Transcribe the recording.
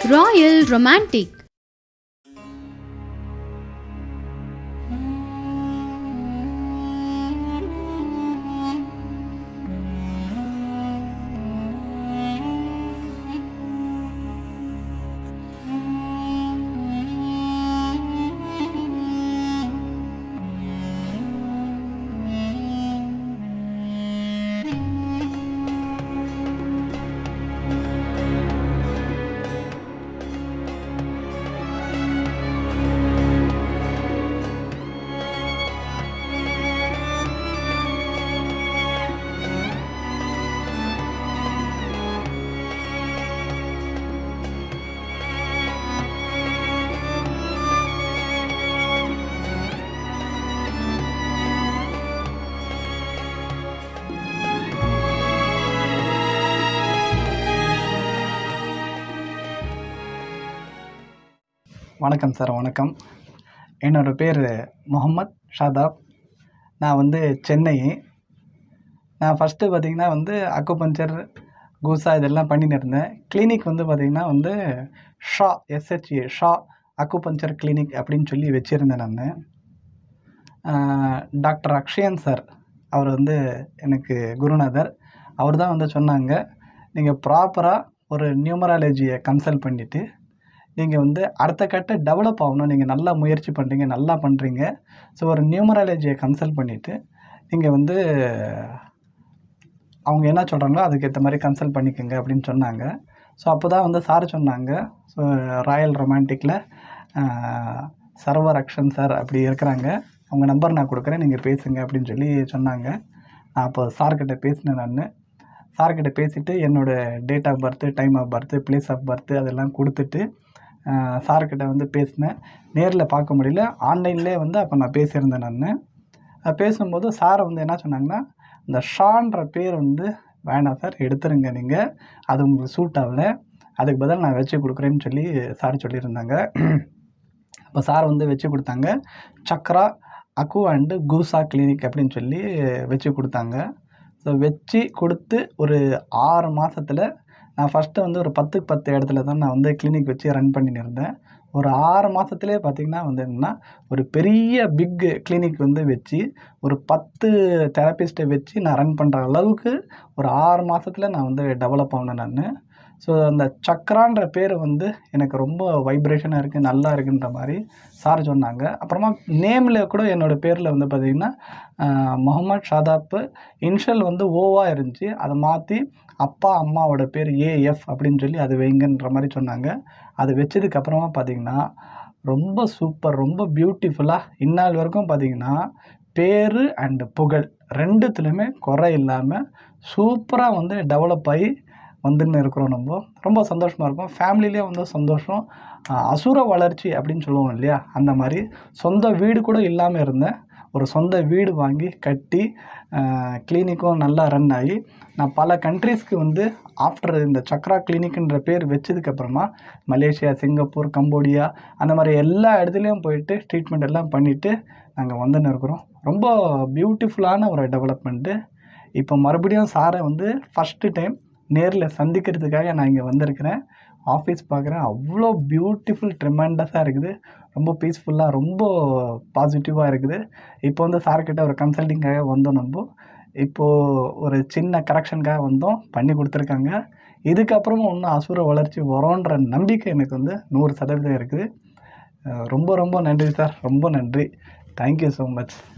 Royal Romantic வணக்கம் sir வணக்கம் என்னோட பேர் முகமத் ஷாதாப் நான் வந்து சென்னை நான் ஃபஸ்ட்டு பார்த்திங்கன்னா வந்து அக்குபஞ்சர் கூசா இதெல்லாம் பண்ணின்னு இருந்தேன் கிளினிக் வந்து பார்த்திங்கன்னா வந்து Shah SHA Shah acupuncture clinic அப்படின்னு சொல்லி வச்சுருந்தேன் நான் டாக்டர் அக்ஷயன் சார் அவர் வந்து எனக்கு குருநாதர் அவர் தான் வந்து சொன்னாங்க நீங்கள் ப்ராப்பராக ஒரு நியூமராலஜியை கன்சல்ட் பண்ணிவிட்டு நீங்கள் வந்து அடுத்த கட்ட டெவலப் ஆகணும் நீங்கள் நல்லா முயற்சி பண்ணுறீங்க நல்லா பண்ணுறீங்க ஸோ ஒரு நியூமராலஜியை கன்சல்ட் பண்ணிவிட்டு நீங்கள் வந்து அவங்க என்ன சொல்கிறாங்களோ அதுக்கேற்ற மாதிரி கன்சல்ட் பண்ணிக்கோங்க அப்படின்னு சொன்னாங்க ஸோ அப்போ தான் வந்து சார் சொன்னாங்க ஸோ ராயல் ரொமான்டிக்கில் சர்வர் அக்ஷன் சார் அப்படி இருக்கிறாங்க அவங்க நம்பர் நான் கொடுக்குறேன் நீங்கள் பேசுங்க அப்படின்னு சொல்லி சொன்னாங்க நான் அப்போ சார்கிட்ட பேசினேன் நான் சார்கிட்ட பேசிவிட்டு என்னோடய date of birth time of birth place of birth அதெல்லாம் கொடுத்துட்டு சார்கிட்ட வந்து பேசினேன் நேரில் பார்க்க முடியல ஆன்லைன்லேயே வந்து அப்போ நான் பேசியிருந்தேன் நான் பேசும்போது சார் வந்து என்ன சொன்னாங்கன்னா இந்த ஷான்ற பேர் வந்து வேணாம் சார் எடுத்துருங்க நீங்கள் அது உங்களுக்கு சூட் ஆகலை அதுக்கு பதில் நான் வச்சு கொடுக்குறேன்னு சொல்லி சார் சொல்லியிருந்தாங்க அப்போ சார் வந்து வச்சு கொடுத்தாங்க சக்ரா அக்கு அண்டு கூசா கிளினிக் அப்படின்னு சொல்லி வச்சு கொடுத்தாங்க ஸோ வச்சு கொடுத்து ஒரு ஆறு மாதத்தில் நான் ஃபஸ்ட்டு வந்து ஒரு பத்துக்கு பத்து இடத்துல தான் நான் வந்து கிளினிக் வச்சு ரன் பண்ணின்னு இருந்தேன் ஒரு ஆறு மாதத்துலேயே பார்த்திங்கன்னா வந்து என்னென்னா ஒரு பெரிய பிக் கிளினிக் வந்து வச்சு ஒரு பத்து தெரப்பிஸ்ட்டை வச்சு நான் ரன் பண்ணுற அளவுக்கு ஒரு ஆறு மாதத்தில் நான் வந்து டெவலப் ஆனேன் நான் ஸோ அந்த சக்ரான்ற பேர் வந்து எனக்கு ரொம்ப வைப்ரேஷனாக இருக்குது நல்லா இருக்குன்ற மாதிரி சார் சொன்னாங்க அப்புறமா நேமில் கூட என்னோடய பேரில் வந்து பார்த்திங்கன்னா முகமது ஷாதாப்பு இன்ஷியல் வந்து ஓவாக இருந்துச்சு அதை மாற்றி அப்பா அம்மாவோட பேர் ஏஎஃப் அப்படின்னு சொல்லி அது வைங்கன்ற மாதிரி சொன்னாங்க அது வச்சதுக்கப்புறமா பார்த்திங்கன்னா ரொம்ப சூப்பர் ரொம்ப பியூட்டிஃபுல்லாக இந்நாள் வரைக்கும் பார்த்திங்கன்னா பேர் அண்டு புகழ் ரெண்டுத்துலேயுமே குறை இல்லாமல் சூப்பராக வந்து டெவலப் ஆகி வந்துன்னு இருக்கிறோம் நம்ம ரொம்ப சந்தோஷமாக இருக்கும் ஃபேமிலிலே வந்து சந்தோஷம் அசுர வளர்ச்சி அப்படின்னு சொல்லுவோம் இல்லையா அந்த மாதிரி சொந்த வீடு கூட இல்லாமல் இருந்தேன் ஒரு சொந்த வீடு வாங்கி கட்டி கிளினிக்கும் நல்லா ரன் ஆகி நான் பல கண்ட்ரீஸ்க்கு வந்து ஆஃப்டர் இந்த சக்ரா கிளினிக்ன்ற பேர் வச்சதுக்கப்புறமா மலேசியா சிங்கப்பூர் கம்போடியா அந்த மாதிரி எல்லா இடத்துலையும் போயிட்டு ட்ரீட்மெண்ட் எல்லாம் பண்ணிவிட்டு நாங்கள் வந்துன்னு இருக்கிறோம் ரொம்ப பியூட்டிஃபுல்லான ஒரு டெவலப்மெண்ட்டு இப்போ மறுபடியும் சாரை வந்து ஃபஸ்ட்டு டைம் நேரில் சந்திக்கிறதுக்காக நான் இங்கே வந்திருக்கிறேன் ஆஃபீஸ் பார்க்குறேன் அவ்வளோ பியூட்டிஃபுல் ட்ரிமெண்டஸாக இருக்குது ரொம்ப பீஸ்ஃபுல்லாக ரொம்ப பாசிட்டிவாக இருக்குது இப்போ வந்து சார்கிட்ட ஒரு கன்சல்டிங்காக வந்தோம் நம்ம இப்போது ஒரு சின்ன கரெக்ஷனுக்காக வந்தோம் பண்ணி கொடுத்துருக்காங்க இதுக்கப்புறமும் இன்னும் அசுர வளர்ச்சி வரோன்ற நம்பிக்கை எனக்கு வந்து நூறு சதவீதம் இருக்குது ரொம்ப ரொம்ப நன்றி சார் ரொம்ப நன்றி தேங்க்யூ ஸோ மச்